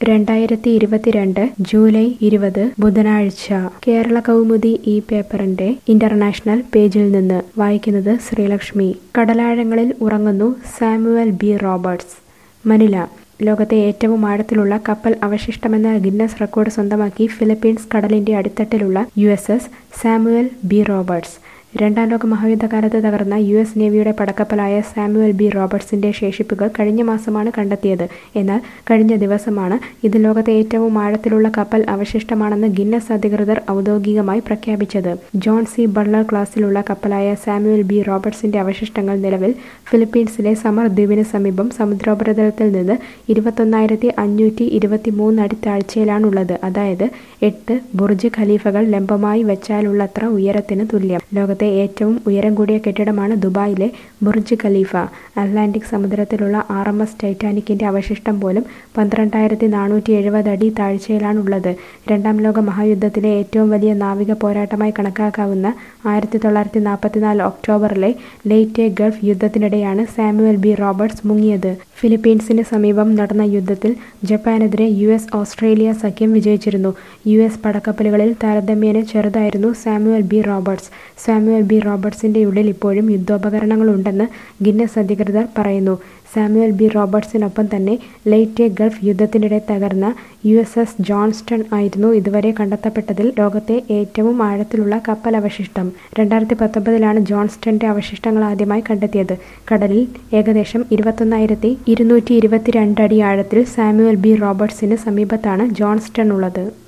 രണ്ടായിരത്തി ഇരുപത്തിരണ്ട് ജൂലൈ ഇരുപത് ബുധനാഴ്ച കേരള കൗമുദി ഈ പേപ്പറിന്റെ ഇന്റർനാഷണൽ പേജിൽ നിന്ന് വായിക്കുന്നത് ശ്രീലക്ഷ്മി കടലാഴങ്ങളിൽ ഉറങ്ങുന്നു സാമുവൽ ബി റോബർട്സ് മനില ലോകത്തെ ഏറ്റവും ആഴത്തിലുള്ള കപ്പൽ അവശിഷ്ടമെന്ന ഗിന്നസ് റെക്കോർഡ് സ്വന്തമാക്കി ഫിലിപ്പീൻസ് കടലിന്റെ അടിത്തട്ടിലുള്ള U S S Samuel B Roberts രണ്ടാം ലോക മഹായുദ്ധകാലത്ത് തകർന്ന യു എസ് നേവിയുടെ പടക്കപ്പലായ സാമുവൽ ബി റോബർട്സിന്റെ ശേഷിപ്പുകൾ കഴിഞ്ഞ മാസമാണ് കണ്ടെത്തിയത് എന്നാൽ കഴിഞ്ഞ ദിവസമാണ് ഇത് ലോകത്തെ ഏറ്റവും ആഴത്തിലുള്ള കപ്പൽ അവശിഷ്ടമാണെന്ന് ഗിന്നസ് അധികൃതർ ഔദ്യോഗികമായി പ്രഖ്യാപിച്ചത് ജോൺ സി ബട്ട്ലർ ക്ലാസ്സിലുള്ള കപ്പലായ സാമുവൽ ബി റോബർട്സിന്റെ അവശിഷ്ടങ്ങൾ നിലവിൽ ഫിലിപ്പീൻസിലെ സമർ ദ്വീപിന് സമീപം സമുദ്രോപരിതലത്തിൽ നിന്ന് ഇരുപത്തൊന്നായിരത്തി അഞ്ഞൂറ്റി ഇരുപത്തി മൂന്ന് അടി താഴ്ചയിലാണുള്ളത് അതായത് എട്ട് ബുർജ് ഖലീഫകൾ ലംബമായി വെച്ചാലുള്ളത്ര ഉയരത്തിന് തുല്യം ലോകത്തെ ഏറ്റവും ഉയരം കൂടിയ കെട്ടിടമാണ് ദുബായിലെ ബുർജ് ഖലീഫ അറ്റ്ലാന്റിക് സമുദ്രത്തിലുള്ള ആർ എം എസ് ടൈറ്റാനിക്കിന്റെ അവശിഷ്ടം പോലും പന്ത്രണ്ടായിരത്തി നാനൂറ്റി എഴുപത് അടി താഴ്ചയിലാണുള്ളത് രണ്ടാം ലോക മഹായുദ്ധത്തിലെ ഏറ്റവും വലിയ നാവിക പോരാട്ടമായി കണക്കാക്കാവുന്ന ആയിരത്തി തൊള്ളായിരത്തി നാൽപ്പത്തിനാല് ഒക്ടോബറിലെ ലെയ്റ്റെ ഗൾഫ് യുദ്ധത്തിനിടെയാണ് സാമുവൽ ബി റോബർട്സ് മുങ്ങിയത് ഫിലിപ്പീൻസിന് സമീപം നടന്ന യുദ്ധത്തിൽ ജപ്പാനെതിരെ യു എസ് ഓസ്ട്രേലിയ സഖ്യം വിജയിച്ചിരുന്നു യു എസ് പടക്കപ്പലുകളിൽ താരതമ്യേന ചെറുതായിരുന്നു Samuel B Roberts Samuel B റോബർട്സിന്റെ ഉള്ളിൽ ഇപ്പോഴും യുദ്ധോപകരണങ്ങളുണ്ടെന്ന് ഗിന്നസ് അധികൃതർ പറയുന്നു സാമുവൽ ബി റോബർട്സിനൊപ്പം തന്നെ ലെയ്റ്റെ ഗൾഫ് യുദ്ധത്തിനിടെ തകർന്ന യു എസ് എസ് ജോൺസ്റ്റൺ ആയിരുന്നു ഇതുവരെ കണ്ടെത്തപ്പെട്ടതിൽ ലോകത്തെ ഏറ്റവും ആഴത്തിലുള്ള കപ്പൽ അവശിഷ്ടം രണ്ടായിരത്തി പത്തൊമ്പതിലാണ് ജോൺസ്റ്റന്റെ അവശിഷ്ടങ്ങൾ ആദ്യമായി കണ്ടെത്തിയത് കടലിൽ ഏകദേശം ഇരുപത്തൊന്നായിരത്തി ഇരുന്നൂറ്റി ഇരുപത്തിരണ്ട് അടി ആഴത്തിൽ സാമുവൽ ബി റോബർട്സിന് സമീപത്താണ് ജോൺസ്റ്റൺ ഉള്ളത്